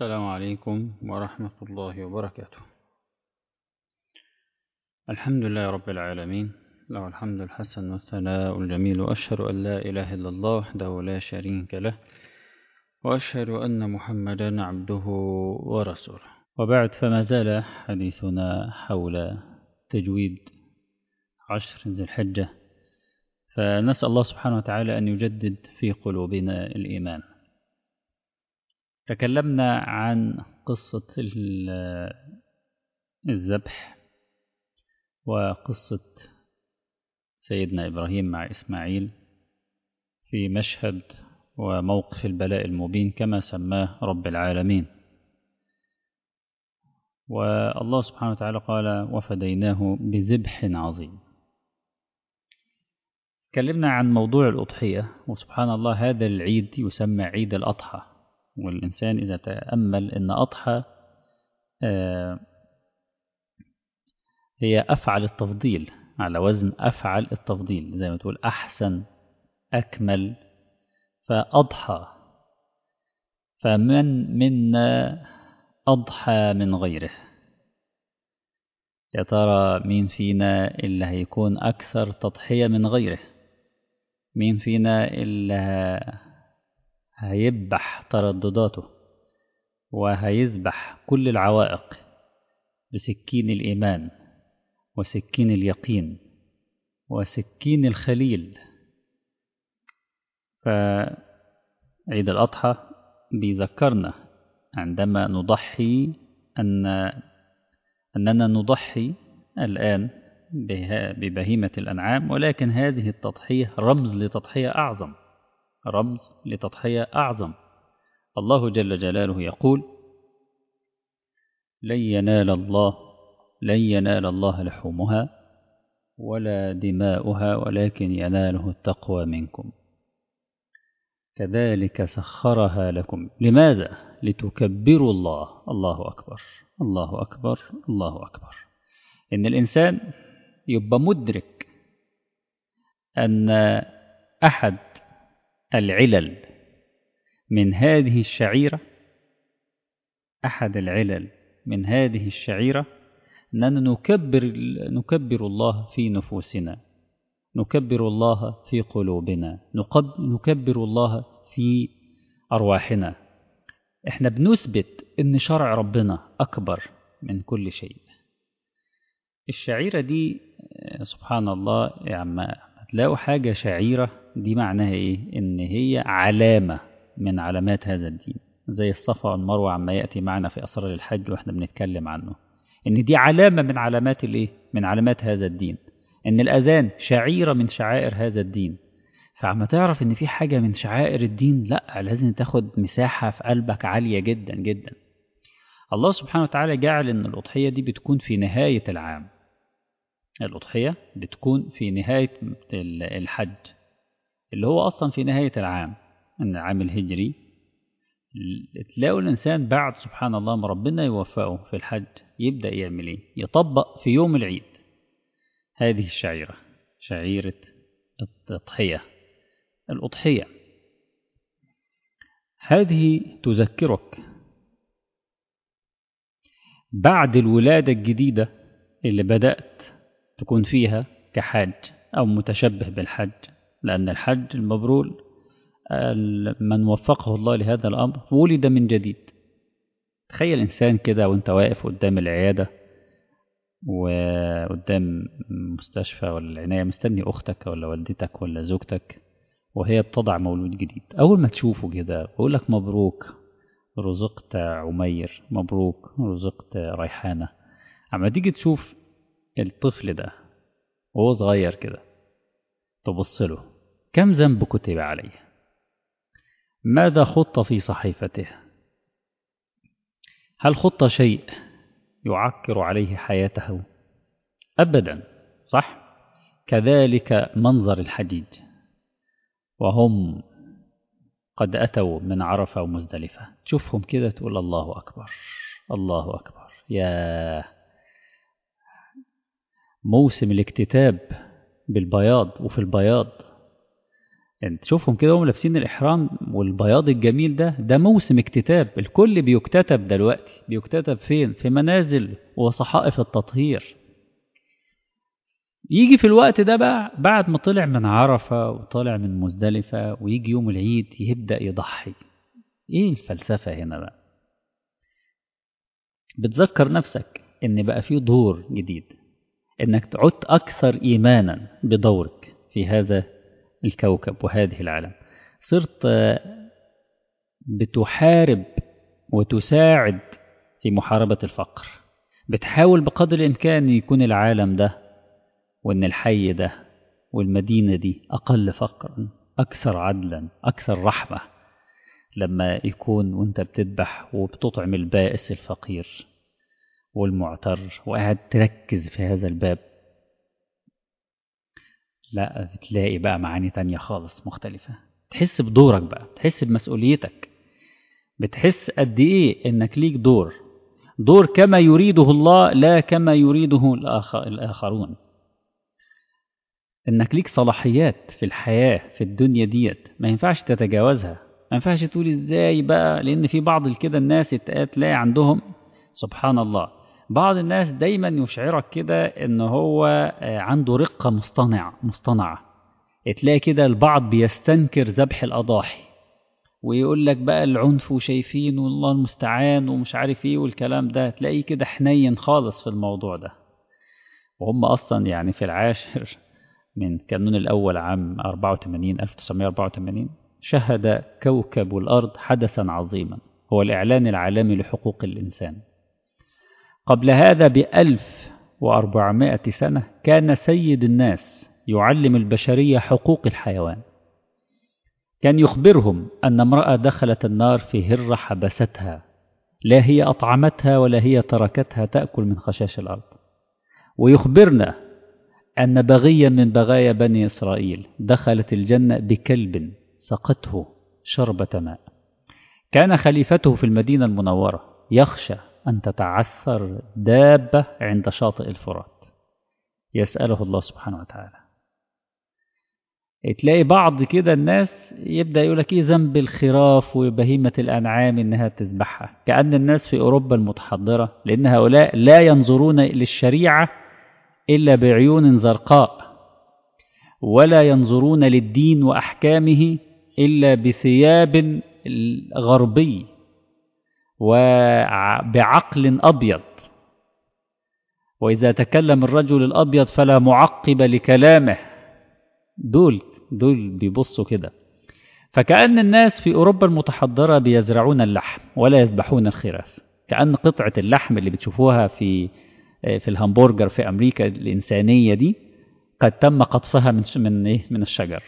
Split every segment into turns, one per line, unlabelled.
السلام عليكم ورحمة الله وبركاته الحمد لله رب العالمين له الحمد الحسن والثناء الجميل وأشهد أن لا إله إلا الله وحده لا شريك له وأشهد أن محمدا عبده ورسوله وبعد فما زال حديثنا حول تجويد عشر ذي الحجة فنسأل الله سبحانه وتعالى أن يجدد في قلوبنا الإيمان تكلمنا عن قصة الذبح وقصة سيدنا إبراهيم مع إسماعيل في مشهد وموقف البلاء المبين كما سماه رب العالمين والله سبحانه وتعالى قال وفديناه بذبح عظيم تكلمنا عن موضوع الأضحية وسبحان الله هذا العيد يسمى عيد الأضحى والإنسان إذا تأمل أن أضحى هي أفعل التفضيل على وزن أفعل التفضيل زي ما تقول أحسن أكمل فأضحى فمن منا أضحى من غيره يا ترى مين فينا اللي هيكون أكثر تضحية من غيره مين فينا اللي هيذبح تردداته وهيذبح كل العوائق بسكين الإيمان وسكين اليقين وسكين الخليل فعيد الأضحى بيذكرنا عندما نضحي أن أننا نضحي الآن ببهيمة الأنعام ولكن هذه التضحية رمز لتضحية أعظم رمز لتضحية أعظم الله جل جلاله يقول لن ينال الله لن ينال الله لحومها ولا دماؤها ولكن يناله التقوى منكم كذلك سخرها لكم لماذا لتكبروا الله الله أكبر الله أكبر الله أكبر إن الإنسان يبقى مدرك أن أحد العلل من هذه الشعيرة أحد العلل من هذه الشعيرة أننا نكبر, نكبر الله في نفوسنا نكبر الله في قلوبنا نكبر الله في أرواحنا احنا بنثبت ان شرع ربنا أكبر من كل شيء الشعيرة دي سبحان الله يعني تلاقوا حاجة شعيرة دي معناها ايه ان هي علامة من علامات هذا الدين زي الصفا والمروة عما يأتي معنا في أسرار الحج واحنا بنتكلم عنه ان دي علامة من علامات الايه من علامات هذا الدين ان الأذان شعيرة من شعائر هذا الدين فعما تعرف ان في حاجة من شعائر الدين لا لازم تاخد مساحة في قلبك عالية جدا جدا الله سبحانه وتعالى جعل ان الأضحية دي بتكون في نهاية العام الأضحية بتكون في نهاية الحج اللي هو أصلا في نهاية العام من العام الهجري تلاقوا الإنسان بعد سبحان الله ما ربنا يوفقه في الحج يبدأ يعمل إيه يطبق في يوم العيد هذه الشعيرة شعيرة التضحية الأضحية هذه تذكرك بعد الولادة الجديدة اللي بدأت تكون فيها كحاج أو متشبه بالحج لأن الحج المبرور من وفقه الله لهذا الأمر ولد من جديد تخيل إنسان كده وانت واقف قدام العيادة وقدام مستشفى ولا العناية مستني أختك ولا والدتك ولا زوجتك وهي بتضع مولود جديد أول ما تشوفه كده بقول لك مبروك رزقت عمير مبروك رزقت ريحانة أما تيجي تشوف الطفل ده وهو صغير كده تبص له كم ذنب كتب عليه ماذا خط في صحيفته هل خط شيء يعكر عليه حياته أبدا صح كذلك منظر الحجيج وهم قد أتوا من عرفة ومزدلفة تشوفهم كده تقول الله أكبر الله أكبر يا موسم الاكتتاب بالبياض وفي البياض انت تشوفهم كده وهم لابسين الإحرام والبياض الجميل ده ده موسم اكتتاب الكل بيكتتب دلوقتي بيكتتب فين في منازل وصحائف التطهير يجي في الوقت ده بقى بعد ما طلع من عرفة وطلع من مزدلفة ويجي يوم العيد يبدأ يضحي ايه الفلسفة هنا بقى بتذكر نفسك ان بقى في دور جديد انك تعد اكثر ايمانا بدورك في هذا الكوكب وهذه العالم صرت بتحارب وتساعد في محاربة الفقر بتحاول بقدر الإمكان يكون العالم ده وإن الحي ده والمدينة دي أقل فقرا أكثر عدلا أكثر رحمة لما يكون وانت بتذبح وبتطعم البائس الفقير والمعتر وقاعد تركز في هذا الباب لا بتلاقي بقى معاني تانية خالص مختلفة تحس بدورك بقى تحس بمسؤوليتك بتحس قد ايه انك ليك دور دور كما يريده الله لا كما يريده الآخرون انك ليك صلاحيات في الحياة في الدنيا ديت ما ينفعش تتجاوزها ما ينفعش تقول ازاي بقى لان في بعض كده الناس تلاقي عندهم سبحان الله بعض الناس دايما يشعرك كده ان هو عنده رقة مصطنع مصطنعة تلاقي كده البعض بيستنكر ذبح الأضاحي ويقول لك بقى العنف وشايفين والله المستعان ومش عارف ايه والكلام ده تلاقيه كده حنين خالص في الموضوع ده وهم أصلا يعني في العاشر من كانون الأول عام 84 1984 شهد كوكب الأرض حدثا عظيما هو الإعلان العالمي لحقوق الإنسان قبل هذا بألف وأربعمائة سنة كان سيد الناس يعلم البشرية حقوق الحيوان كان يخبرهم أن امرأة دخلت النار في هرة حبستها لا هي أطعمتها ولا هي تركتها تأكل من خشاش الأرض ويخبرنا أن بغيا من بغايا بني إسرائيل دخلت الجنة بكلب سقته شربة ماء كان خليفته في المدينة المنورة يخشى أن تتعثر دابة عند شاطئ الفرات يسأله الله سبحانه وتعالى تلاقي بعض كده الناس يبدأ يقول لك إيه ذنب الخراف وبهيمة الأنعام إنها تذبحها كأن الناس في أوروبا المتحضرة لأن هؤلاء لا ينظرون للشريعة إلا بعيون زرقاء ولا ينظرون للدين وأحكامه إلا بثياب غربي وبعقل أبيض وإذا تكلم الرجل الأبيض فلا معقب لكلامه دول دول بيبصوا كده فكأن الناس في أوروبا المتحضرة بيزرعون اللحم ولا يذبحون الخراف كأن قطعة اللحم اللي بتشوفوها في في الهمبرجر في أمريكا الإنسانية دي قد تم قطفها من من إيه من الشجر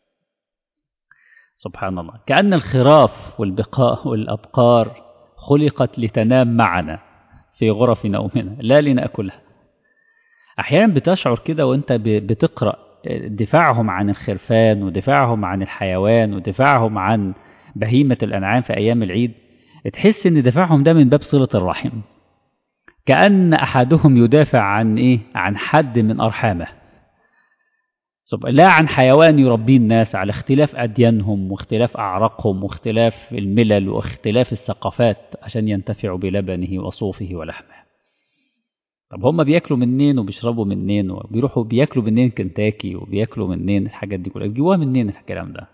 سبحان الله كأن الخراف والبقاء والأبقار خلقت لتنام معنا في غرف نومنا لا لنأكلها أحيانا بتشعر كده وأنت بتقرأ دفاعهم عن الخرفان ودفاعهم عن الحيوان ودفاعهم عن بهيمة الأنعام في أيام العيد تحس إن دفاعهم ده من باب صلة الرحم كأن أحدهم يدافع عن إيه؟ عن حد من أرحامه لا عن حيوان يربيه الناس على اختلاف أديانهم واختلاف أعراقهم واختلاف الملل واختلاف الثقافات عشان ينتفعوا بلبنه وصوفه ولحمه طب هم بياكلوا منين وبيشربوا منين وبيروحوا بياكلوا منين كنتاكي وبياكلوا منين الحاجات دي كلها بيجيبوها منين الكلام ده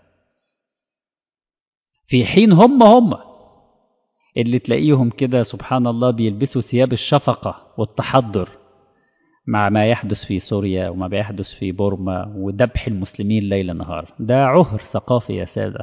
في حين هم هم اللي تلاقيهم كده سبحان الله بيلبسوا ثياب الشفقة والتحضر مع ما يحدث في سوريا وما بيحدث في بورما وذبح المسلمين ليل نهار ده عهر ثقافي يا سادة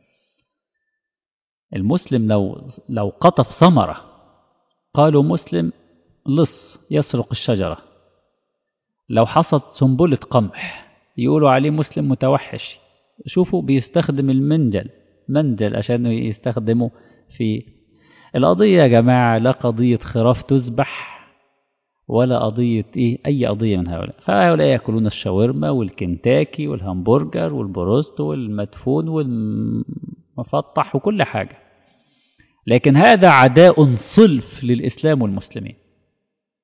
المسلم لو لو قطف ثمرة قالوا مسلم لص يسرق الشجرة لو حصد سنبلة قمح يقولوا عليه مسلم متوحش شوفوا بيستخدم المنجل منجل عشان يستخدمه في القضية يا جماعة لا قضية خراف تذبح ولا قضية إيه أي قضية من هؤلاء فهؤلاء يأكلون الشاورما والكنتاكي والهمبرجر والبروست والمدفون والمفطح وكل حاجة لكن هذا عداء صلف للإسلام والمسلمين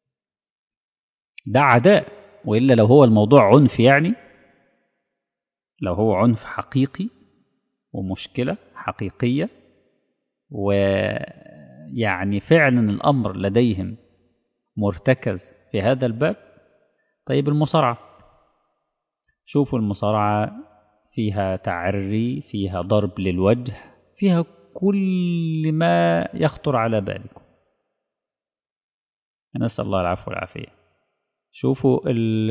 ده عداء وإلا لو هو الموضوع عنف يعني لو هو عنف حقيقي ومشكلة حقيقية ويعني فعلا الأمر لديهم مرتكز في هذا الباب طيب المصارعة شوفوا المصارعة فيها تعري فيها ضرب للوجه فيها كل ما يخطر على بالكم نسأل الله العفو والعافية شوفوا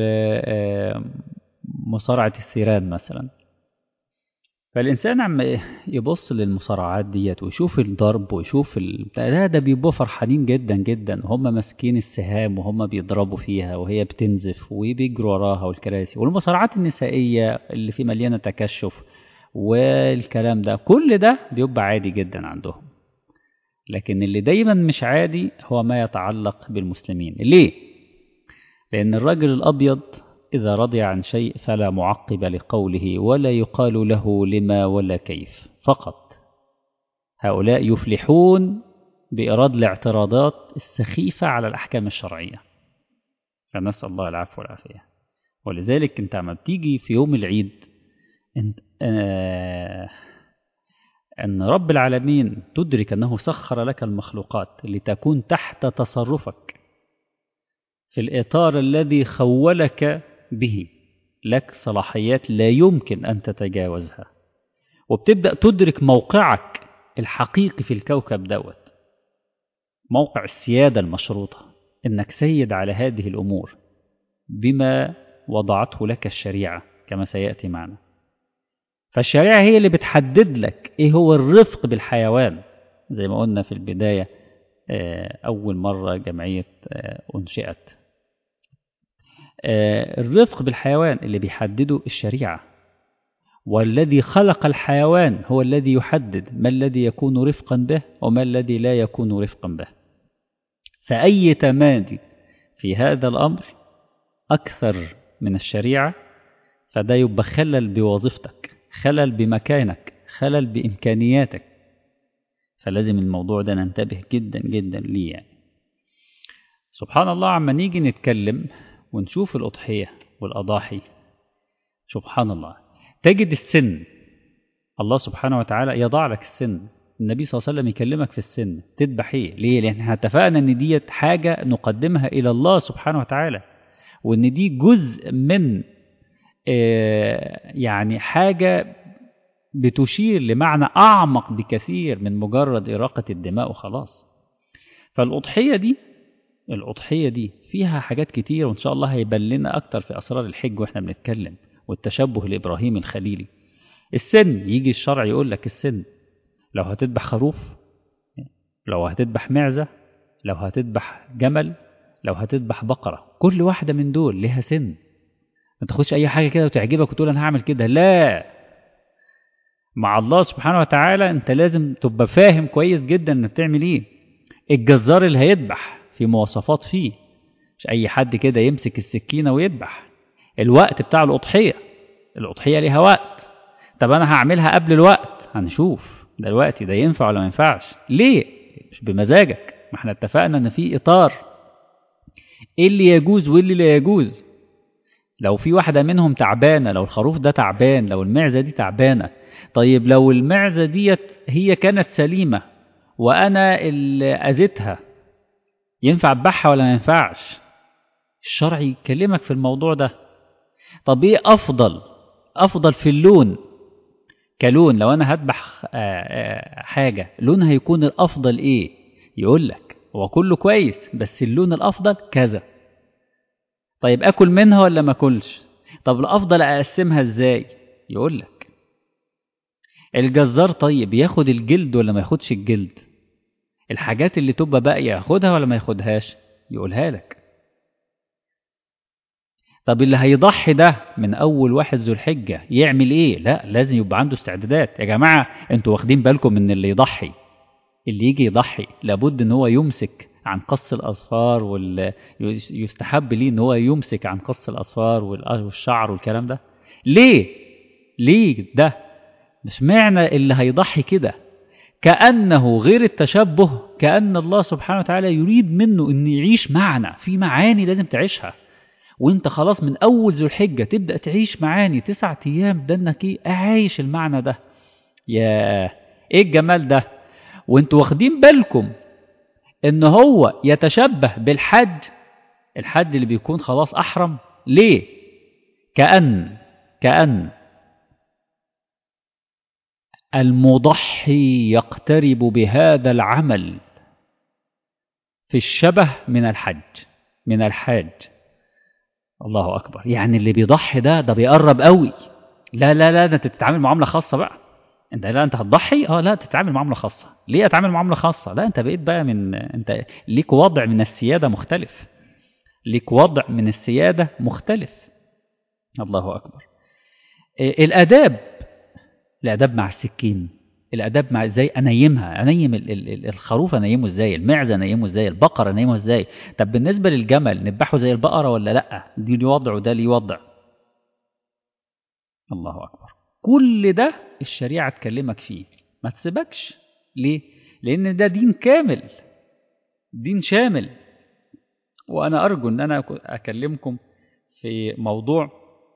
مصارعة الثيران مثلا فالإنسان عم يبص للمصارعات ديت ويشوف الضرب ويشوف البتاع ده ده بيبقوا فرحانين جدا جدا هم ماسكين السهام وهم بيضربوا فيها وهي بتنزف وبيجروا وراها والكراسي والمصارعات النسائية اللي في مليانة تكشف والكلام ده كل ده بيبقى عادي جدا عندهم لكن اللي دايما مش عادي هو ما يتعلق بالمسلمين ليه؟ لأن الرجل الأبيض إذا رضي عن شيء فلا معقب لقوله ولا يقال له لما ولا كيف فقط هؤلاء يفلحون بإيراد الاعتراضات السخيفة على الأحكام الشرعية فنسأل الله العفو والعافية ولذلك أنت عم بتيجي في يوم العيد انت آه أن رب العالمين تدرك أنه سخر لك المخلوقات لتكون تحت تصرفك في الإطار الذي خولك به لك صلاحيات لا يمكن أن تتجاوزها وبتبدأ تدرك موقعك الحقيقي في الكوكب دوت موقع السيادة المشروطة إنك سيد على هذه الأمور بما وضعته لك الشريعة كما سيأتي معنا فالشريعة هي اللي بتحدد لك إيه هو الرفق بالحيوان زي ما قلنا في البداية أول مرة جمعية أنشئت الرفق بالحيوان اللي بيحدده الشريعة والذي خلق الحيوان هو الذي يحدد ما الذي يكون رفقا به وما الذي لا يكون رفقا به فأي تمادي في هذا الأمر أكثر من الشريعة فده يبقى خلل بوظيفتك خلل بمكانك خلل بإمكانياتك فلازم الموضوع ده ننتبه جدا جدا ليه يعني. سبحان الله عما نيجي نتكلم ونشوف الأضحية والأضاحي سبحان الله تجد السن الله سبحانه وتعالى يضع لك السن النبي صلى الله عليه وسلم يكلمك في السن تذبح ايه ليه لان احنا اتفقنا ان ديت حاجة نقدمها الى الله سبحانه وتعالى وان دي جزء من آه يعني حاجة بتشير لمعنى أعمق بكثير من مجرد إراقة الدماء وخلاص فالأضحية دي الأضحية دي فيها حاجات كتير وإن شاء الله هيبان لنا أكتر في أسرار الحج وإحنا بنتكلم والتشبه لإبراهيم الخليلي السن يجي الشرع يقول لك السن لو هتذبح خروف لو هتذبح معزة لو هتذبح جمل لو هتذبح بقرة كل واحدة من دول لها سن ما تاخدش أي حاجة كده وتعجبك وتقول أنا هعمل كده لا مع الله سبحانه وتعالى أنت لازم تبقى فاهم كويس جدا أنك بتعمل إيه الجزار اللي هيذبح في مواصفات فيه مش أي حد كده يمسك السكينة ويذبح الوقت بتاع الأضحية الأضحية ليها وقت طب أنا هعملها قبل الوقت هنشوف دلوقتي ده ينفع ولا ما ينفعش ليه مش بمزاجك ما احنا اتفقنا ان في اطار ايه اللي يجوز وايه اللي لا يجوز لو في واحدة منهم تعبانة لو الخروف ده تعبان لو المعزة دي تعبانة طيب لو المعزة ديت هي كانت سليمة وأنا اللي أذيتها ينفع أذبحها ولا ما ينفعش الشرع يكلمك في الموضوع ده طب ايه أفضل أفضل في اللون كلون لو أنا هذبح حاجة لونها هيكون الأفضل إيه يقول لك هو كله كويس بس اللون الأفضل كذا طيب أكل منها ولا ما أكلش طب الأفضل أقسمها إزاي يقول لك الجزار طيب ياخد الجلد ولا ما ياخدش الجلد الحاجات اللي تبقى باقية ياخدها ولا ما ياخدهاش يقولها لك طب اللي هيضحي ده من أول واحد ذو الحجة يعمل إيه؟ لا لازم يبقى عنده استعدادات يا جماعة أنتوا واخدين بالكم من اللي يضحي اللي يجي يضحي لابد ان هو يمسك عن قص الأظفار وال... يستحب ليه ان هو يمسك عن قص الأظفار والشعر والكلام ده ليه ليه ده مش معنى اللي هيضحي كده كأنه غير التشبه كأن الله سبحانه وتعالى يريد منه أن يعيش معنا في معاني لازم تعيشها وانت خلاص من اول ذو الحجه تبدا تعيش معاني تسعة ايام ده انك ايه عايش المعنى ده يا ايه الجمال ده وانتوا واخدين بالكم ان هو يتشبه بالحج الحج اللي بيكون خلاص احرم ليه كأن كأن المضحي يقترب بهذا العمل في الشبه من الحج من الحاج الله أكبر يعني اللي بيضحي ده ده بيقرب قوي لا لا لا ده انت تتعامل معاملة خاصة بقى انت لا انت هتضحي اه لا تتعامل معاملة خاصة ليه اتعامل معاملة خاصة لا انت بقيت بقى من انت ليك وضع من السيادة مختلف ليك وضع من السيادة مختلف الله أكبر الأداب الأداب مع السكين الأداب مع ازاي أنيمها أنيم الخروف أنيمه ازاي المعزة أنيمه ازاي البقرة أنيمه ازاي طب بالنسبة للجمل نذبحه زي البقرة ولا لأ دي ليه وضع وده ليه وضع الله أكبر كل ده الشريعة تكلمك فيه ما تسيبكش ليه لأن ده دين كامل دين شامل وأنا أرجو أن أنا أكلمكم في موضوع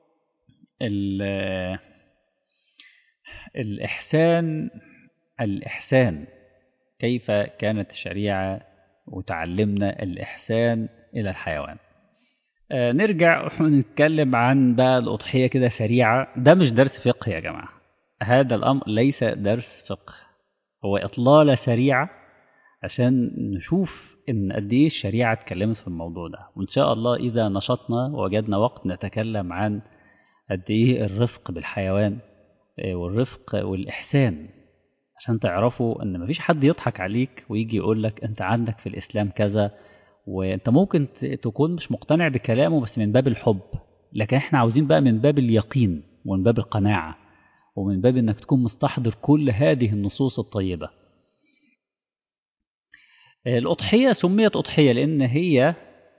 الإحسان الإحسان كيف كانت الشريعة وتعلمنا الإحسان إلى الحيوان آه نرجع ونتكلم عن بقى الأضحية كده سريعة ده مش درس فقه يا جماعة هذا الأمر ليس درس فقه هو إطلالة سريعة عشان نشوف إن قد إيه الشريعة اتكلمت في الموضوع ده وإن شاء الله إذا نشطنا ووجدنا وقت نتكلم عن قد إيه الرفق بالحيوان والرفق والإحسان عشان تعرفوا إن مفيش حد يضحك عليك ويجي يقول لك أنت عندك في الإسلام كذا وأنت ممكن تكون مش مقتنع بكلامه بس من باب الحب لكن إحنا عاوزين بقى من باب اليقين ومن باب القناعة ومن باب إنك تكون مستحضر كل هذه النصوص الطيبة الأضحية سميت أضحية لأن هي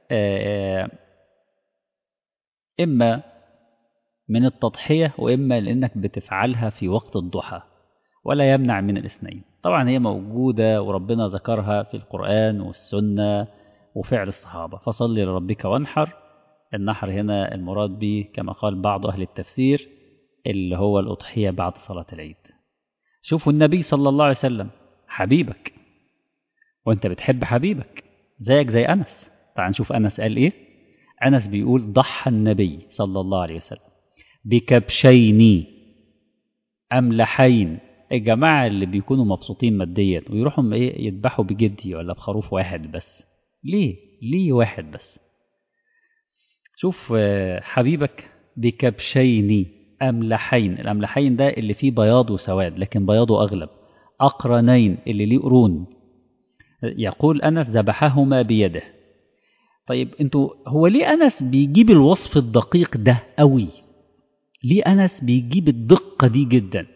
إما من التضحية وإما لأنك بتفعلها في وقت الضحى ولا يمنع من الاثنين طبعا هي موجودة وربنا ذكرها في القرآن والسنة وفعل الصحابة فصل لربك وانحر النحر هنا المراد به كما قال بعض أهل التفسير اللي هو الأضحية بعد صلاة العيد شوفوا النبي صلى الله عليه وسلم حبيبك وانت بتحب حبيبك زيك زي أنس تعال نشوف أنس قال إيه أنس بيقول ضحى النبي صلى الله عليه وسلم بكبشين أملحين الجماعة اللي بيكونوا مبسوطين ماديا ويروحوا ايه يذبحوا بجدي ولا بخروف واحد بس ليه ليه واحد بس شوف حبيبك بكبشين أملحين الأملحين ده اللي فيه بياض وسواد لكن بياضه أغلب أقرنين اللي ليه قرون يقول أنس ذبحهما بيده طيب انتوا هو ليه أنس بيجيب الوصف الدقيق ده قوي ليه أنس بيجيب الدقة دي جدا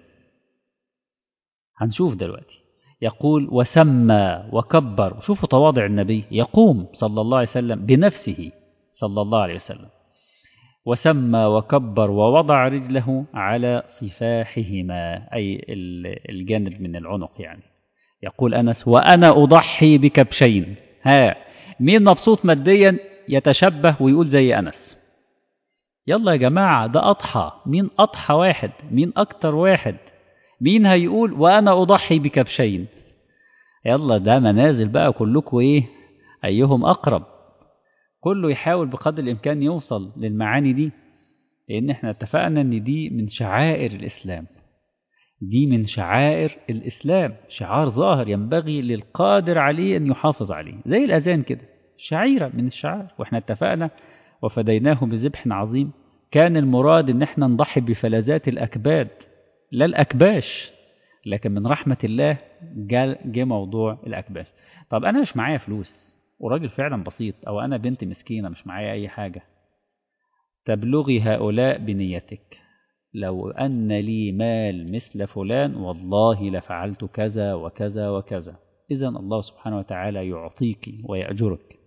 هنشوف دلوقتي يقول وسمى وكبر وشوفوا تواضع النبي يقوم صلى الله عليه وسلم بنفسه صلى الله عليه وسلم وسمى وكبر ووضع رجله على صفاحهما أي الجانب من العنق يعني يقول أنس وأنا أضحي بكبشين ها مين مبسوط ماديا يتشبه ويقول زي أنس يلا يا جماعة ده أضحى مين أضحى واحد مين أكتر واحد مين هيقول وأنا أضحي بكبشين يلا ده منازل بقى كلكم إيه أيهم أقرب كله يحاول بقدر الإمكان يوصل للمعاني دي لأن احنا اتفقنا أن دي من شعائر الإسلام دي من شعائر الإسلام شعار ظاهر ينبغي للقادر عليه أن يحافظ عليه زي الأذان كده شعيرة من الشعائر وإحنا اتفقنا وفديناه بذبح عظيم كان المراد ان احنا نضحي بفلذات الاكباد لا الاكباش لكن من رحمة الله جه موضوع الاكباش طب انا مش معايا فلوس وراجل فعلا بسيط او انا بنت مسكينة مش معايا اي حاجة تبلغي هؤلاء بنيتك لو أن لي مال مثل فلان والله لفعلت كذا وكذا وكذا إذا الله سبحانه وتعالى يعطيك ويأجرك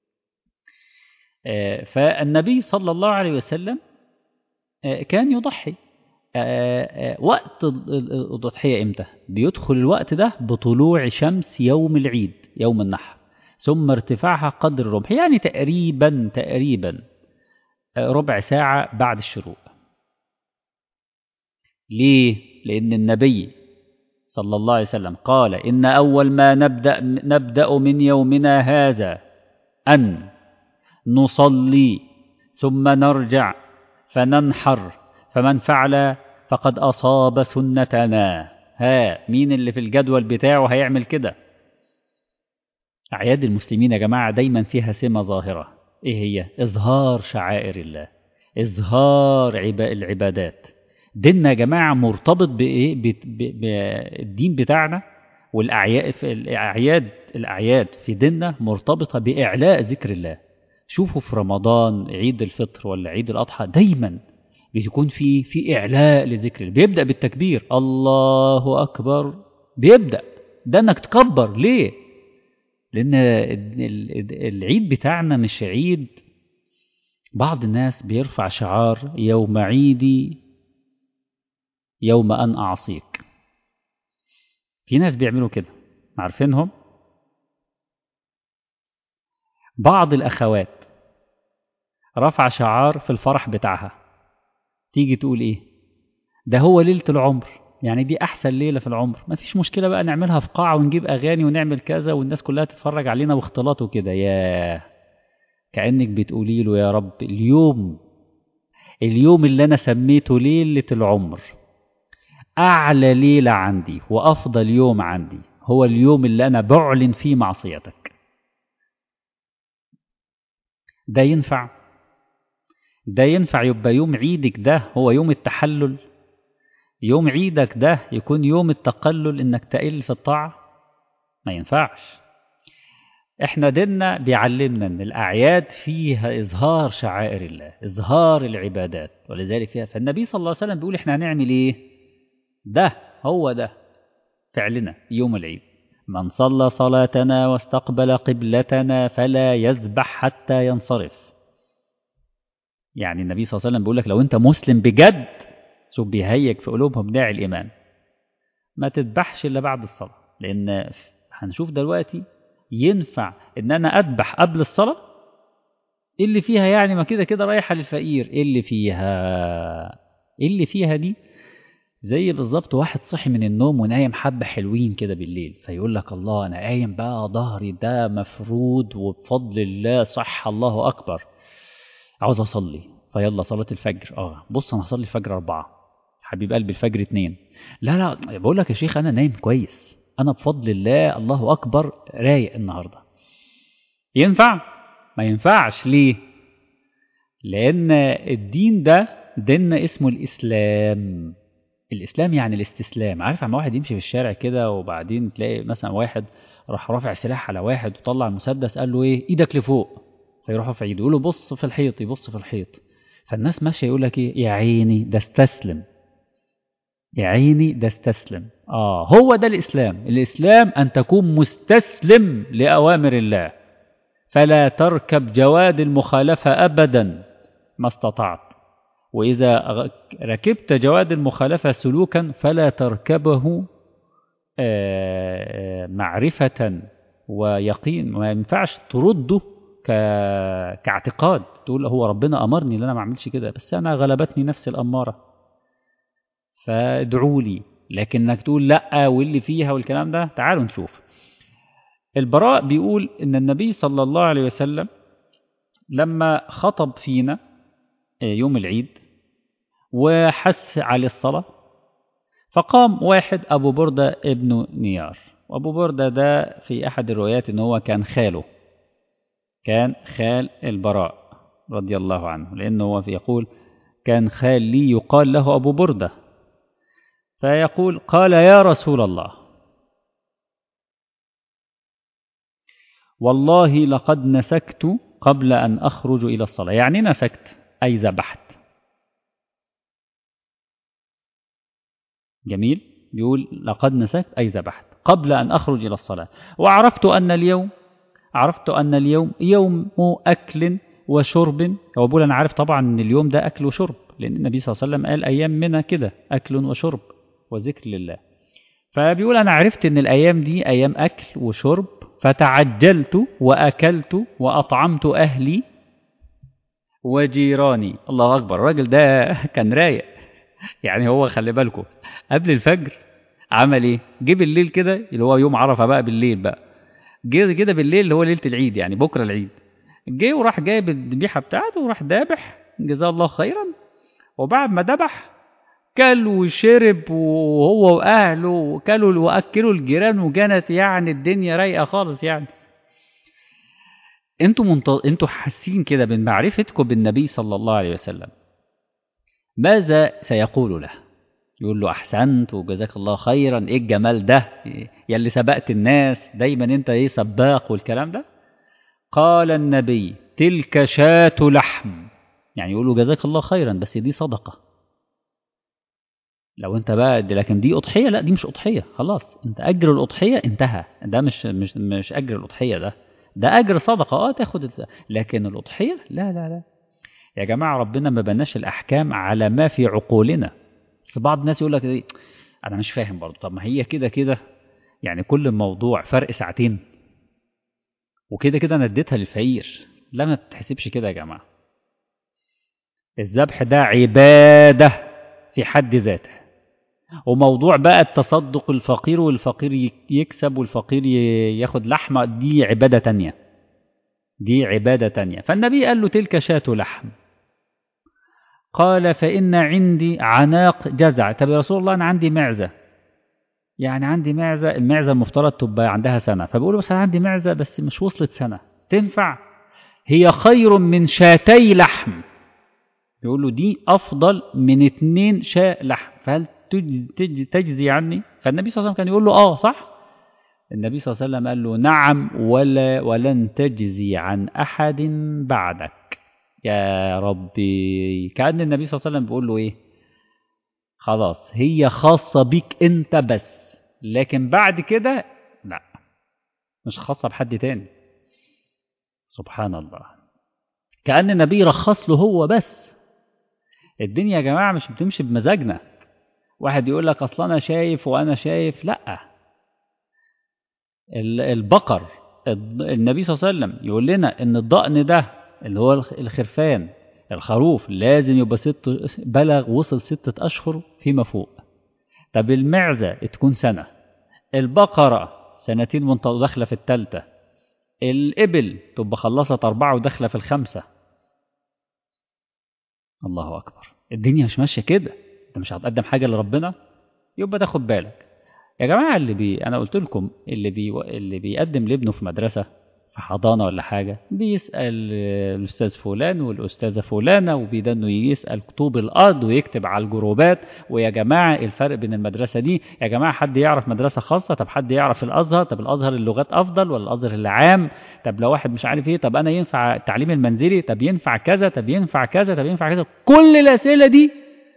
فالنبي صلى الله عليه وسلم كان يضحي وقت الضحية إمتى بيدخل الوقت ده بطلوع شمس يوم العيد يوم النحر ثم ارتفاعها قدر الرمح يعني تقريبا تقريبا ربع ساعة بعد الشروق ليه؟ لأن النبي صلى الله عليه وسلم قال إن أول ما نبدأ, نبدأ من يومنا هذا أن نصلي ثم نرجع فننحر فمن فعل فقد أصاب سنتنا ها مين اللي في الجدول بتاعه هيعمل كده أعياد المسلمين يا جماعة دايما فيها سمة ظاهرة إيه هي إظهار شعائر الله إظهار العبادات ديننا يا جماعة مرتبط بإيه بالدين بتاعنا والأعياد الأعياد الأعياد في ديننا مرتبطة بإعلاء ذكر الله شوفوا في رمضان عيد الفطر ولا عيد الأضحى دايما بيكون في في إعلاء لذكر الله بيبدأ بالتكبير الله أكبر بيبدأ ده إنك تكبر ليه؟ لأن العيد بتاعنا مش عيد بعض الناس بيرفع شعار يوم عيدي يوم أن أعصيك في ناس بيعملوا كده عارفينهم بعض الأخوات رفع شعار في الفرح بتاعها تيجي تقول إيه ده هو ليلة العمر يعني دي أحسن ليلة في العمر ما فيش مشكلة بقى نعملها في قاعة ونجيب أغاني ونعمل كذا والناس كلها تتفرج علينا واختلاط وكده ياه كأنك بتقولي له يا رب اليوم اليوم اللي أنا سميته ليلة العمر أعلى ليلة عندي وأفضل يوم عندي هو اليوم اللي أنا بعلن فيه معصيتك ده ينفع ده ينفع يبقى يوم عيدك ده هو يوم التحلل يوم عيدك ده يكون يوم التقلل انك تقل في الطاعة ما ينفعش احنا ديننا بيعلمنا ان الاعياد فيها اظهار شعائر الله اظهار العبادات ولذلك فيها فالنبي صلى الله عليه وسلم بيقول احنا هنعمل ايه ده هو ده فعلنا يوم العيد من صلى صلاتنا واستقبل قبلتنا فلا يذبح حتى ينصرف يعني النبي صلى الله عليه وسلم بيقول لك لو انت مسلم بجد شوف بيهيج في قلوبهم داعي الإيمان ما تذبحش إلا بعد الصلاة لأن هنشوف دلوقتي ينفع إن أنا أذبح قبل الصلاة إيه اللي فيها يعني ما كده كده رايحة للفقير إيه اللي فيها إيه اللي فيها دي زي بالظبط واحد صحي من النوم ونايم حبة حلوين كده بالليل فيقول لك الله أنا قايم بقى ظهري ده مفرود وبفضل الله صح الله أكبر عاوز أصلي فيلا صلاة الفجر اه بص أنا هصلي الفجر أربعة حبيب قلبي الفجر اتنين لا لا بقول لك يا شيخ أنا نايم كويس أنا بفضل الله الله أكبر رايق النهاردة ينفع؟ ما ينفعش ليه؟ لأن الدين ده ديننا اسمه الإسلام الإسلام يعني الاستسلام عارف عم واحد يمشي في الشارع كده وبعدين تلاقي مثلا واحد راح رافع سلاح على واحد وطلع المسدس قال له ايه ايدك لفوق فيروحوا في ايده يقول له بص في الحيط يبص في الحيط فالناس ماشيه يقول لك ايه يا عيني ده استسلم يا عيني ده استسلم اه هو ده الاسلام الاسلام ان تكون مستسلم لاوامر الله فلا تركب جواد المخالفه ابدا ما استطعت وإذا ركبت جواد المخالفة سلوكا فلا تركبه معرفة ويقين ما ينفعش ترده كاعتقاد تقول هو ربنا أمرني ان أنا ما أعملش كده بس أنا غلبتني نفس الأمارة فادعوا لي لكن انك تقول لا واللي فيها والكلام ده تعالوا نشوف البراء بيقول ان النبي صلى الله عليه وسلم لما خطب فينا يوم العيد وحث على الصلاة فقام واحد أبو بردة ابن نيار وأبو بردة ده في أحد الروايات إن هو كان خاله كان خال البراء رضي الله عنه لأنه هو يقول كان خال لي يقال له أبو بردة فيقول قال يا رسول الله والله لقد نسكت قبل أن أخرج إلى الصلاة يعني نسكت أي ذبحت جميل بيقول لقد نسكت أي ذبحت قبل أن أخرج إلى الصلاة وعرفت أن اليوم عرفت أن اليوم يوم أكل وشرب هو بيقول أنا عارف طبعا أن اليوم ده أكل وشرب لأن النبي صلى الله عليه وسلم قال أيام منا كده أكل وشرب وذكر لله فبيقول أنا عرفت أن الأيام دي أيام أكل وشرب فتعجلت وأكلت وأطعمت أهلي وجيراني الله أكبر الراجل ده كان رايق يعني هو خلي بالكم قبل الفجر عمل ايه جه بالليل كده اللي هو يوم عرفه بقى بالليل بقى جه كده بالليل اللي هو ليله العيد يعني بكره العيد جه وراح جايب الذبيحه بتاعته وراح ذابح جزاه الله خيرا وبعد ما ذبح كل وشرب وهو واهله وكلوا واكلوا الجيران وكانت يعني الدنيا رايقه خالص يعني انتوا منت... انتوا حاسين كده من معرفتكم بالنبي صلى الله عليه وسلم ماذا سيقول له يقول له احسنت وجزاك الله خيرا ايه الجمال ده يا اللي سبقت الناس دايما انت ايه سباق والكلام ده قال النبي تلك شاة لحم يعني يقول له جزاك الله خيرا بس دي صدقة لو انت بقى دي لكن دي أضحية لا دي مش أضحية خلاص انت أجر الأضحية انتهى ده مش مش مش أجر الأضحية ده ده أجر صدقة اه تاخد لكن الأضحية لا لا لا يا جماعة ربنا ما بناش الأحكام على ما في عقولنا بس بعض الناس يقول لك ايه انا مش فاهم برضه طب ما هي كده كده يعني كل الموضوع فرق ساعتين وكده كده انا اديتها للفقير لا ما بتحسبش كده يا جماعه الذبح ده عباده في حد ذاته وموضوع بقى التصدق الفقير والفقير يكسب والفقير ياخد لحمه دي عباده تانية دي عباده تانية فالنبي قال له تلك شاة لحم قال فإن عندي عناق جزع طب يا رسول الله أنا عندي معزة يعني عندي معزة المعزة المفترض تبقى عندها سنة فبقول بس أنا عندي معزة بس مش وصلت سنة تنفع هي خير من شاتي لحم يقول له دي أفضل من اتنين شاء لحم فهل تجزي عني فالنبي صلى الله عليه وسلم كان يقول له آه صح النبي صلى الله عليه وسلم قال له نعم ولا ولن تجزي عن أحد بعدك يا ربي كأن النبي صلى الله عليه وسلم بيقول له ايه خلاص هي خاصة بيك انت بس لكن بعد كده لا مش خاصة بحد تاني سبحان الله كأن النبي رخص له هو بس الدنيا يا جماعة مش بتمشي بمزاجنا واحد يقول لك أصلا أنا شايف وأنا شايف لأ البقر النبي صلى الله عليه وسلم يقول لنا إن الضأن ده اللي هو الخرفان الخروف لازم يبقى ست بلغ وصل ستة أشهر فيما فوق طب المعزة تكون سنة البقرة سنتين وانت داخلة في التالتة الإبل تبقى خلصت أربعة وداخلة في الخمسة الله أكبر الدنيا مش ماشية كده أنت مش هتقدم حاجة لربنا يبقى تاخد بالك يا جماعة اللي بي أنا قلت لكم اللي بي اللي بيقدم لابنه في مدرسة في حضانة ولا حاجة بيسأل الأستاذ فلان والأستاذة فلانة وبيدنه يسأل طوب الأرض ويكتب على الجروبات ويا جماعة الفرق بين المدرسة دي يا جماعة حد يعرف مدرسة خاصة طب حد يعرف الأزهر طب الأزهر اللغات أفضل ولا الأزهر العام طب لو واحد مش عارف إيه طب أنا ينفع التعليم المنزلي طب ينفع كذا طب ينفع كذا طب ينفع كذا كل الأسئلة دي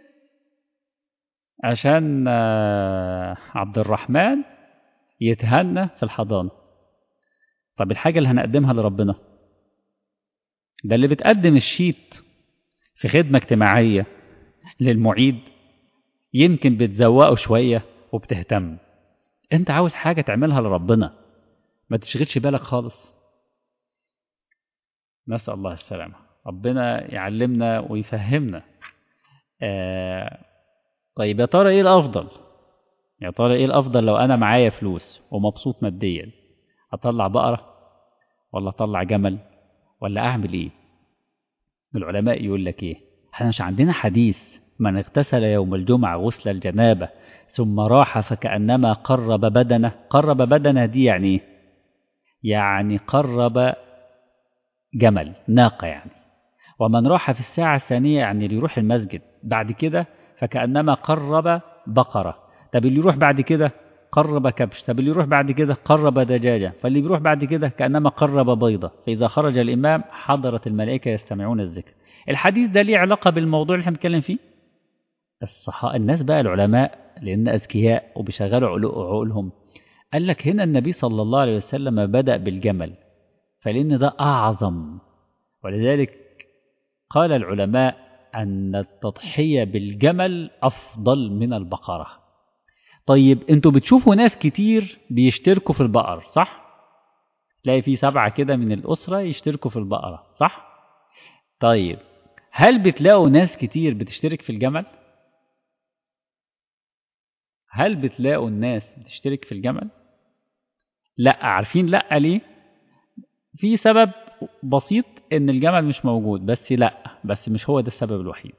عشان عبد الرحمن يتهنى في الحضانة طب الحاجة اللي هنقدمها لربنا ده اللي بتقدم الشيت في خدمة اجتماعية للمعيد يمكن بتزوقه شوية وبتهتم انت عاوز حاجة تعملها لربنا ما تشغلش بالك خالص نسأل الله السلامة ربنا يعلمنا ويفهمنا آه طيب يا ترى ايه الافضل يا ترى ايه الافضل لو انا معايا فلوس ومبسوط ماديا اطلع بقره ولا اطلع جمل ولا اعمل ايه العلماء يقول لك ايه احنا مش عندنا حديث من اغتسل يوم الجمعة غسل الجنابة ثم راح فكأنما قرب بدنه قرب بدنه دي يعني ايه يعني قرب جمل ناقة يعني ومن راح في الساعة الثانية يعني اللي يروح المسجد بعد كده فكأنما قرب بقرة طب اللي يروح بعد كده قرب كبش طب اللي يروح بعد كده قرب دجاجة فاللي بيروح بعد كده كأنما قرب بيضة فإذا خرج الإمام حضرت الملائكة يستمعون الذكر الحديث ده ليه علاقة بالموضوع اللي احنا بنتكلم فيه الصحاء الناس بقى العلماء لأن أذكياء وبيشغلوا عقولهم قال لك هنا النبي صلى الله عليه وسلم بدأ بالجمل فلأن ده أعظم ولذلك قال العلماء أن التضحية بالجمل أفضل من البقرة طيب انتوا بتشوفوا ناس كتير بيشتركوا في البقر صح؟ تلاقي في سبعة كده من الأسرة يشتركوا في البقرة صح؟ طيب هل بتلاقوا ناس كتير بتشترك في الجمل هل بتلاقوا الناس بتشترك في الجمل لا عارفين لا ليه في سبب بسيط ان الجمل مش موجود بس لا بس مش هو ده السبب الوحيد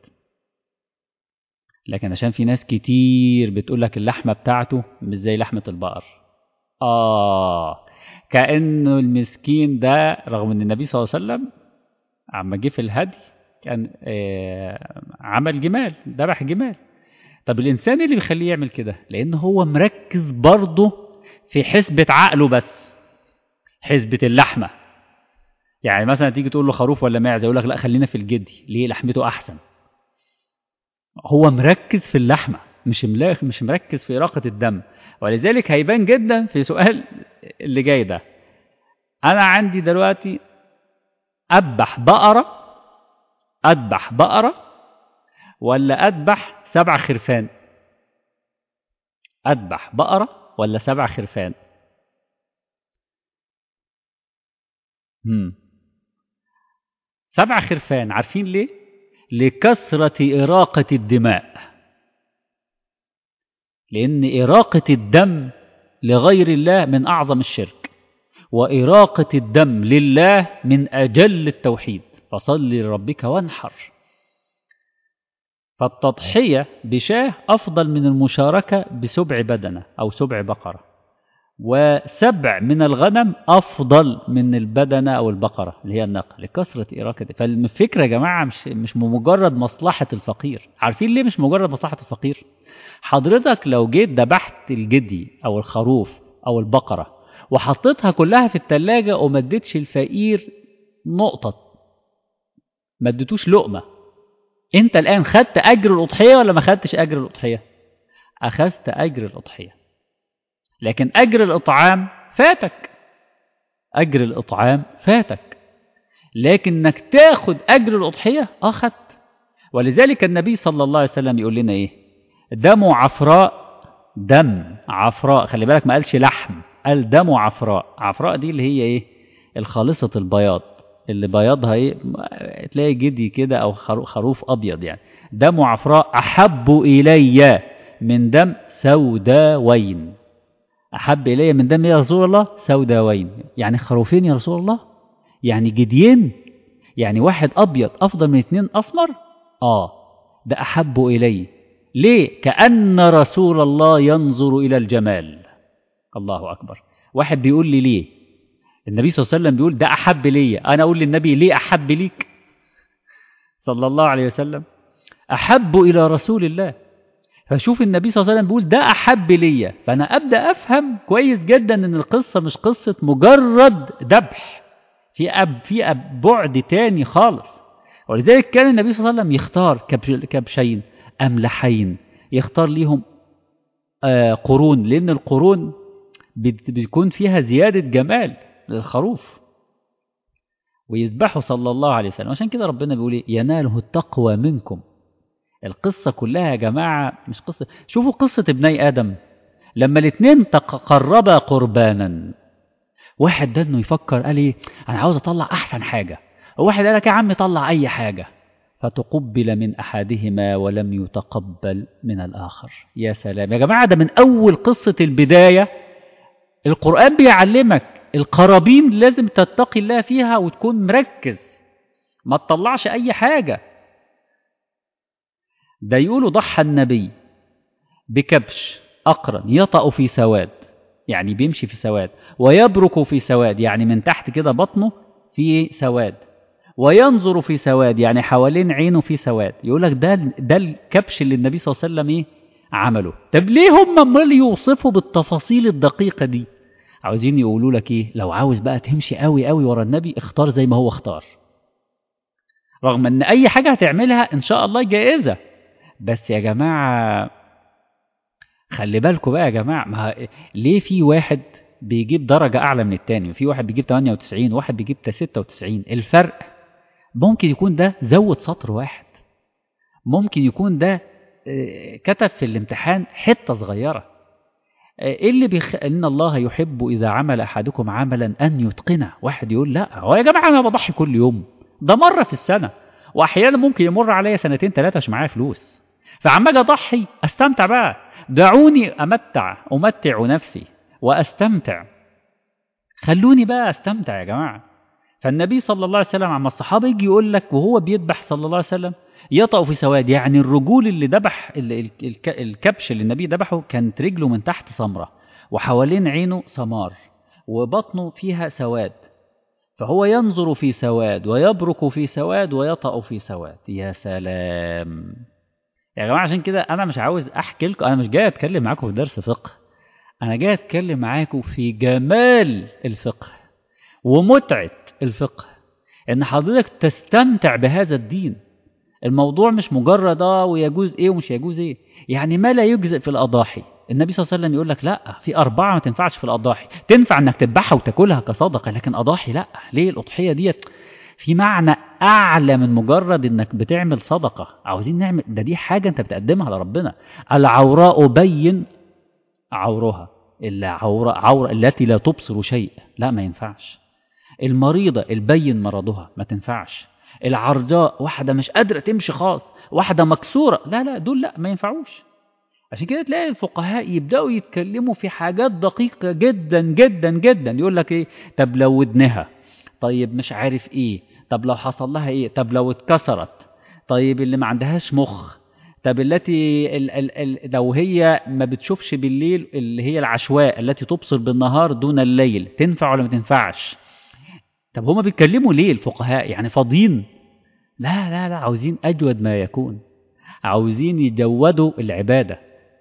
لكن عشان في ناس كتير بتقول لك اللحمه بتاعته مش زي لحمه البقر اه كانه المسكين ده رغم ان النبي صلى الله عليه وسلم عما جه في الهدي كان آه عمل جمال ذبح جمال طب الانسان اللي بيخليه يعمل كده لان هو مركز برضه في حسبة عقله بس حسبة اللحمة يعني مثلا تيجي تقول له خروف ولا معزة يقول لك لا خلينا في الجدي ليه لحمته احسن هو مركز في اللحمة مش مش مركز في إراقة الدم ولذلك هيبان جدا في سؤال اللي جاي ده أنا عندي دلوقتي أذبح بقرة أذبح بقرة ولا أذبح سبع خرفان أذبح بقرة ولا سبع خرفان هم. سبع خرفان عارفين ليه لكثرة إراقة الدماء لأن إراقة الدم لغير الله من أعظم الشرك وإراقة الدم لله من أجل التوحيد فصل لربك وانحر فالتضحية بشاه أفضل من المشاركة بسبع بدنة أو سبع بقرة وسبع من الغنم أفضل من البدنة أو البقرة اللي هي الناقة لكثرة إراقة فالفكرة يا جماعة مش, مش مجرد مصلحة الفقير عارفين ليه مش مجرد مصلحة الفقير حضرتك لو جيت ذبحت الجدي أو الخروف أو البقرة وحطيتها كلها في التلاجة وما اديتش الفقير نقطة ما اديتوش لقمة انت الآن خدت أجر الأضحية ولا ما خدتش أجر الأضحية أخذت أجر الأضحية لكن أجر الإطعام فاتك أجر الإطعام فاتك لكنك تاخد أجر الأضحية أخذت ولذلك النبي صلى الله عليه وسلم يقول لنا إيه دم عفراء دم عفراء خلي بالك ما قالش لحم قال دم عفراء عفراء دي اللي هي إيه الخالصة البياض اللي بياضها إيه تلاقي جدي كده أو خروف أبيض يعني دم عفراء أحب إلي من دم سوداوين أحب إلي من دم يا رسول الله سوداوين يعني خروفين يا رسول الله يعني جديين يعني واحد أبيض أفضل من اتنين أسمر آه ده أحب إلي ليه كأن رسول الله ينظر إلى الجمال الله أكبر واحد بيقول لي ليه النبي صلى الله عليه وسلم بيقول ده أحب لي أنا أقول للنبي ليه أحب ليك صلى الله عليه وسلم أحب إلى رسول الله فشوف النبي صلى الله عليه وسلم بيقول ده أحب ليا فأنا أبدأ أفهم كويس جدا أن القصة مش قصة مجرد ذبح في أب في أب بعد تاني خالص ولذلك كان النبي صلى الله عليه وسلم يختار كبشين أملحين يختار ليهم آه قرون لأن القرون بيكون فيها زيادة جمال للخروف ويذبحوا صلى الله عليه وسلم عشان كده ربنا بيقول إيه يناله التقوى منكم القصة كلها يا جماعة مش قصة شوفوا قصة ابني آدم لما الاثنين تقربا قربانا واحد ده انه يفكر قال ايه انا عاوز اطلع احسن حاجة وواحد قال لك يا عم طلع اي حاجة فتقبل من احدهما ولم يتقبل من الاخر يا سلام يا جماعة ده من اول قصة البداية القرآن بيعلمك القرابين لازم تتقي الله فيها وتكون مركز ما تطلعش اي حاجة ده يقولوا ضحى النبي بكبش أقرن يطأ في سواد يعني بيمشي في سواد ويبرك في سواد يعني من تحت كده بطنه في سواد وينظر في سواد يعني حوالين عينه في سواد يقول لك ده ده الكبش اللي النبي صلى الله عليه وسلم ايه عمله طب ليه هم امال يوصفوا بالتفاصيل الدقيقة دي عاوزين يقولوا لك ايه لو عاوز بقى تمشي قوي قوي ورا النبي اختار زي ما هو اختار رغم ان اي حاجة هتعملها ان شاء الله جائزة بس يا جماعة خلي بالكم بقى يا جماعة ما ليه في واحد بيجيب درجة أعلى من التاني وفي واحد بيجيب 98 وواحد بيجيب 96 الفرق ممكن يكون ده زود سطر واحد ممكن يكون ده كتب في الامتحان حتة صغيرة ايه اللي بيخ... ان الله يحب اذا عمل احدكم عملا ان يتقنه واحد يقول لا هو يا جماعه انا بضحي كل يوم ده مره في السنه واحيانا ممكن يمر عليا سنتين ثلاثه مش معايا فلوس فعما اجي اضحي استمتع بقى دعوني امتع امتع نفسي واستمتع خلوني بقى استمتع يا جماعه فالنبي صلى الله عليه وسلم عما الصحابه يجي يقول لك وهو بيذبح صلى الله عليه وسلم يطأ في سواد يعني الرجول اللي ذبح الكبش اللي النبي ذبحه كانت رجله من تحت سمره وحوالين عينه سمار وبطنه فيها سواد فهو ينظر في سواد ويبرك في سواد ويطأ في سواد يا سلام يا جماعة عشان كده أنا مش عاوز أحكي لكم أنا مش جاي أتكلم معاكم في درس فقه أنا جاي أتكلم معاكم في جمال الفقه ومتعة الفقه إن حضرتك تستمتع بهذا الدين الموضوع مش مجرد اه ويجوز ايه ومش يجوز ايه يعني ما لا يجزئ في الاضاحي النبي صلى الله عليه وسلم يقول لك لا في أربعة ما تنفعش في الأضاحي تنفع إنك تذبحها وتاكلها كصدقة لكن أضاحي لا ليه الأضحية ديت في معنى أعلى من مجرد إنك بتعمل صدقة عاوزين نعمل ده دي حاجة أنت بتقدمها لربنا العوراء بين عورها العورة عورة التي لا تبصر شيء لا ما ينفعش المريضة البين مرضها ما تنفعش العرجاء واحدة مش قادرة تمشي خالص واحدة مكسورة لا لا دول لا ما ينفعوش عشان كده تلاقي الفقهاء يبدأوا يتكلموا في حاجات دقيقة جدا جدا جدا يقول لك ايه طب لو ودنها طيب مش عارف ايه طب لو حصل لها ايه طب لو اتكسرت طيب اللي ما عندهاش مخ طب التي ال ال ال لو هي ما بتشوفش بالليل اللي هي العشواء التي تبصر بالنهار دون الليل تنفع ولا ما تنفعش طب هما بيتكلموا ليه الفقهاء يعني فاضيين لا لا لا عاوزين أجود ما يكون عاوزين يجودوا العبادة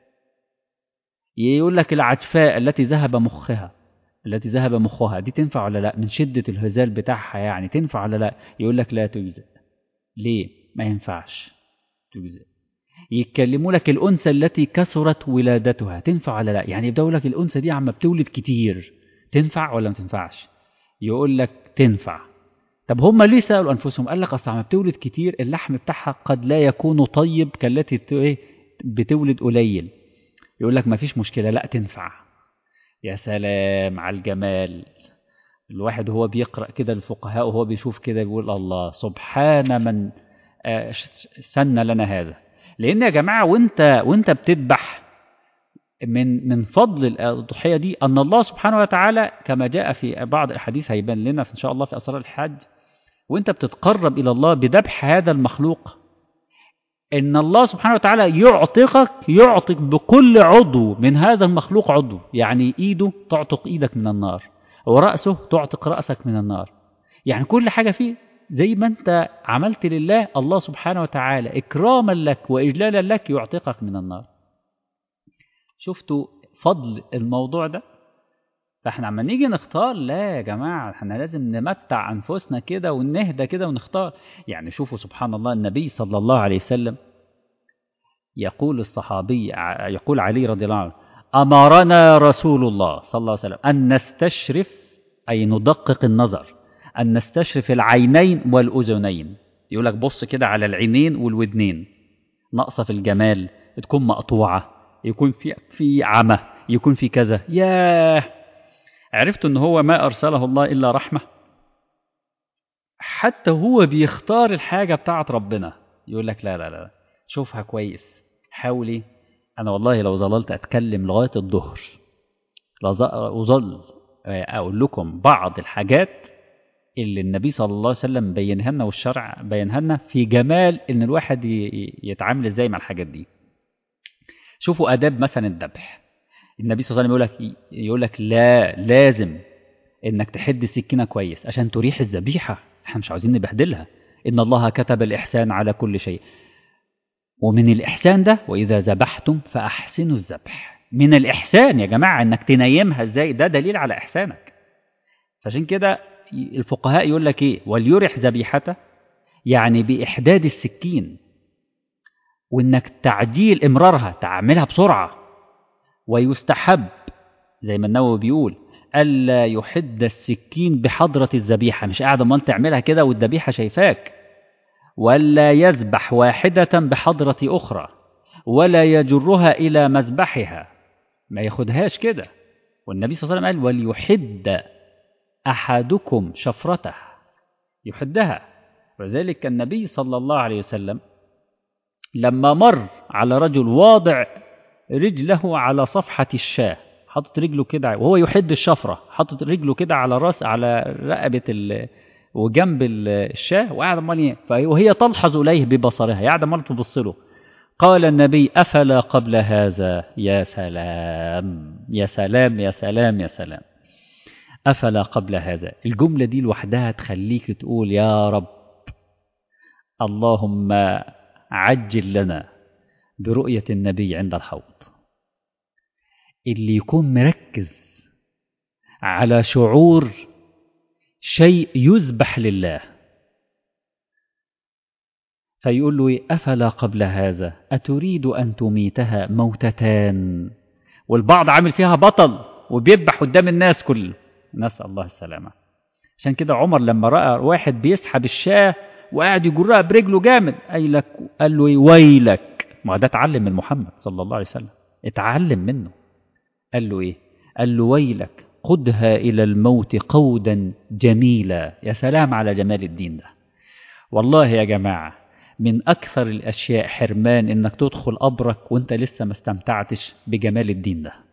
يقول لك العجفاء التي ذهب مخها التي ذهب مخها دي تنفع ولا لا من شدة الهزال بتاعها يعني تنفع ولا لا يقول لك لا تجزئ ليه ما ينفعش تجزئ يتكلموا لك الأنثى التي كثرت ولادتها تنفع ولا لا يعني يبدأوا لك الأنثى دي عم بتولد كتير تنفع ولا ما تنفعش يقول لك تنفع طب هم ليه سألوا أنفسهم قال لك أصل عم بتولد كتير اللحم بتاعها قد لا يكون طيب كالتي بتولد قليل يقول لك ما فيش مشكلة لا تنفع يا سلام على الجمال الواحد هو بيقرأ كده الفقهاء وهو بيشوف كده بيقول الله سبحان من سن لنا هذا لأن يا جماعة وانت وانت بتذبح من من فضل الأضحية دي أن الله سبحانه وتعالى كما جاء في بعض الحديث هيبان لنا إن شاء الله في أسرار الحج وانت بتتقرب إلى الله بذبح هذا المخلوق إن الله سبحانه وتعالى يعتقك يعتق بكل عضو من هذا المخلوق عضو يعني إيده تعتق إيدك من النار ورأسه تعتق رأسك من النار يعني كل حاجة فيه زي ما أنت عملت لله الله سبحانه وتعالى إكراما لك وإجلالا لك يعتقك من النار شفتوا فضل الموضوع ده فاحنا عما نيجي نختار لا يا جماعة احنا لازم نمتع أنفسنا كده ونهدى كده ونختار يعني شوفوا سبحان الله النبي صلى الله عليه وسلم يقول الصحابي يقول علي رضي الله عنه أمرنا رسول الله صلى الله عليه وسلم أن نستشرف أي ندقق النظر أن نستشرف العينين والأذنين يقول لك بص كده على العينين والودنين ناقصة في الجمال تكون مقطوعة يكون في في عمى يكون في كذا ياه عرفت ان هو ما ارسله الله الا رحمه حتى هو بيختار الحاجه بتاعت ربنا يقول لك لا لا لا شوفها كويس حاولي انا والله لو ظللت اتكلم لغايه الظهر وظل اقول لكم بعض الحاجات اللي النبي صلى الله عليه وسلم بينها لنا والشرع بينها لنا في جمال ان الواحد يتعامل ازاي مع الحاجات دي شوفوا اداب مثلا الذبح النبي صلى الله عليه وسلم يقول لك يقول لك لا لازم انك تحد السكينه كويس عشان تريح الذبيحه احنا مش عاوزين نبهدلها ان الله كتب الاحسان على كل شيء ومن الاحسان ده واذا ذبحتم فاحسنوا الذبح من الاحسان يا جماعه انك تنيمها ازاي ده دليل على احسانك فعشان كده الفقهاء يقول لك ايه وليرح ذبيحته يعني باحداد السكين وانك تعجيل امرارها تعملها بسرعه ويستحب زي ما النووي بيقول ألا يحد السكين بحضرة الذبيحة مش قاعد امال تعملها كده والذبيحة شايفاك ولا يذبح واحدة بحضرة أخرى ولا يجرها إلى مذبحها ما ياخدهاش كده والنبي صلى الله عليه وسلم قال وليحد أحدكم شفرته يحدها وذلك النبي صلى الله عليه وسلم لما مر على رجل واضع رجله على صفحة الشاة حاطط رجله كده وهو يحد الشفرة حاطط رجله كده على راس على رقبة ال وجنب الشاة وقاعد عمال وهي تلحظ إليه ببصرها قاعد عمال تبص له قال النبي أفلا قبل هذا يا سلام يا سلام يا سلام يا سلام أفلا قبل هذا الجملة دي لوحدها تخليك تقول يا رب اللهم عجل لنا برؤية النبي عند الحوض اللي يكون مركز على شعور شيء يذبح لله فيقول له أفلا قبل هذا أتريد أن تميتها موتتان والبعض عامل فيها بطل وبيذبح قدام الناس كله نسأل الله السلامة عشان كده عمر لما رأى واحد بيسحب الشاة وقاعد يجرها برجله جامد قال لك قال له ويلك ما ده اتعلم من محمد صلى الله عليه وسلم اتعلم منه قال له ايه قال له ويلك قدها إلى الموت قودا جميلا يا سلام على جمال الدين ده والله يا جماعة من أكثر الأشياء حرمان إنك تدخل قبرك وإنت لسه ما استمتعتش بجمال الدين ده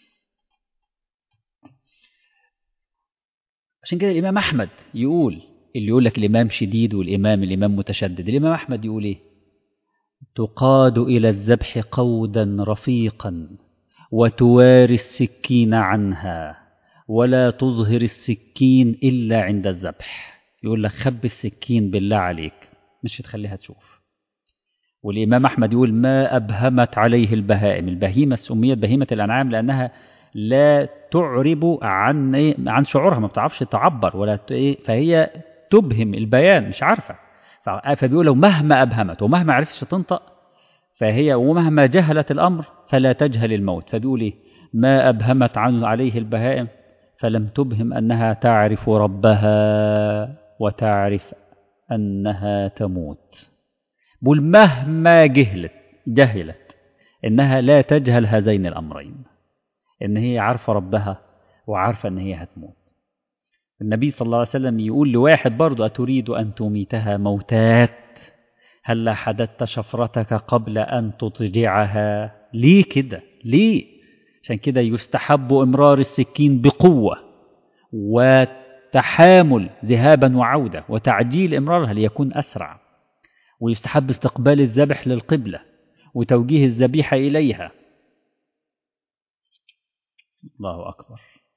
عشان كده الإمام أحمد يقول اللي يقول لك الإمام شديد والإمام الإمام متشدد الإمام أحمد يقول إيه تقاد إلى الذبح قودا رفيقا وتواري السكين عنها ولا تظهر السكين إلا عند الذبح يقول لك خب السكين بالله عليك مش تخليها تشوف والإمام أحمد يقول ما أبهمت عليه البهائم البهيمة سميت بهيمة الأنعام لأنها لا تعرب عن إيه عن شعورها ما بتعرفش تعبر ولا إيه فهي تبهم البيان مش عارفة فبيقول لو مهما أبهمت ومهما عرفتش تنطق فهي ومهما جهلت الأمر فلا تجهل الموت فبيقول إيه ما أبهمت عنه عليه البهائم فلم تبهم أنها تعرف ربها وتعرف أنها تموت بقول مهما جهلت جهلت إنها لا تجهل هذين الأمرين إن هي عارفة ربها وعارفة إن هي هتموت النبي صلى الله عليه وسلم يقول لواحد برضه أتريد أن تميتها موتات هل حددت شفرتك قبل أن تضجعها ليه كده ليه عشان كده يستحب إمرار السكين بقوة وتحامل ذهابا وعودة وتعجيل إمرارها ليكون أسرع ويستحب استقبال الذبح للقبلة وتوجيه الذبيحة إليها الله أكبر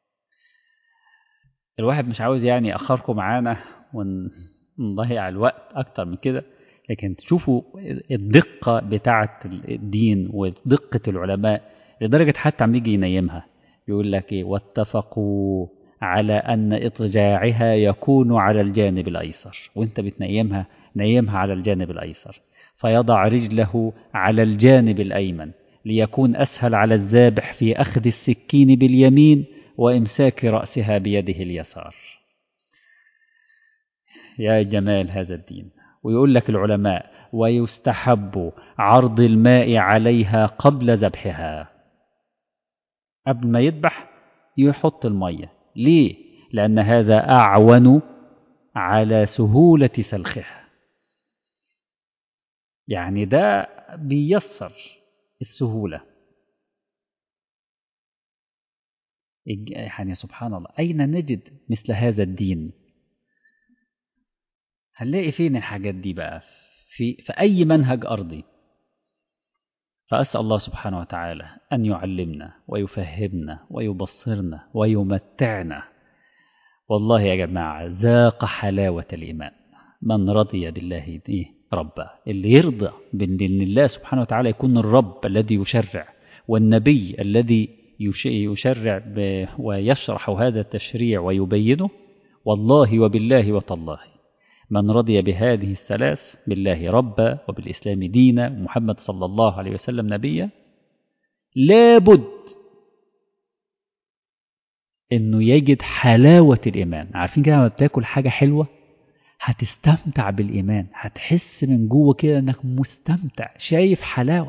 الواحد مش عاوز يعني أخركم معانا ونضيع الوقت أكتر من كده لكن تشوفوا الدقة بتاعة الدين ودقة العلماء لدرجة حتى عم يجي ينيمها يقول لك إيه واتفقوا على أن إضجاعها يكون على الجانب الأيسر وانت بتنيمها نيمها على الجانب الأيسر فيضع رجله على الجانب الأيمن ليكون أسهل على الذابح في أخذ السكين باليمين وإمساك رأسها بيده اليسار يا جمال هذا الدين ويقول لك العلماء ويستحب عرض الماء عليها قبل ذبحها قبل ما يذبح يحط المية ليه؟ لأن هذا أعون على سهولة سلخها يعني ده بيسر السهولة يعني سبحان الله أين نجد مثل هذا الدين هنلاقي فين الحاجات دي بقى في, في أي منهج أرضي فأسأل الله سبحانه وتعالى أن يعلمنا ويفهمنا ويبصرنا ويمتعنا والله يا جماعة ذاق حلاوة الإيمان من رضي بالله إيه ربا اللي يرضى بأن الله سبحانه وتعالى يكون الرب الذي يشرع والنبي الذي يشرع ويشرح هذا التشريع ويبينه والله وبالله وتالله من رضي بهذه الثلاث بالله ربا وبالإسلام دينا ومحمد صلى الله عليه وسلم نبيا لابد انه يجد حلاوة الإيمان عارفين كده لما بتاكل حاجة حلوة هتستمتع بالإيمان هتحس من جوه كده انك مستمتع شايف حلاوة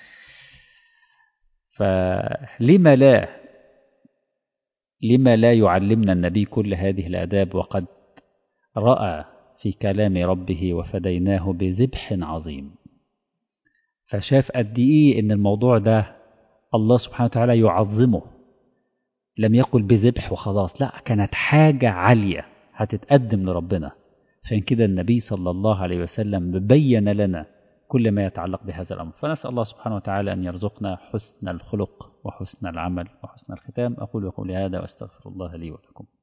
فلما لا لما لا يعلمنا النبي كل هذه الآداب وقد رأى في كلام ربه وفديناه بذبح عظيم فشاف قد إيه إن الموضوع ده الله سبحانه وتعالى يعظمه لم يقل بذبح وخلاص لا كانت حاجة عالية هتتقدم لربنا عشان كده النبي صلى الله عليه وسلم بين لنا كل ما يتعلق بهذا الأمر فنسأل الله سبحانه وتعالى أن يرزقنا حسن الخلق وحسن العمل وحسن الختام أقول وقولي هذا وأستغفر الله لي ولكم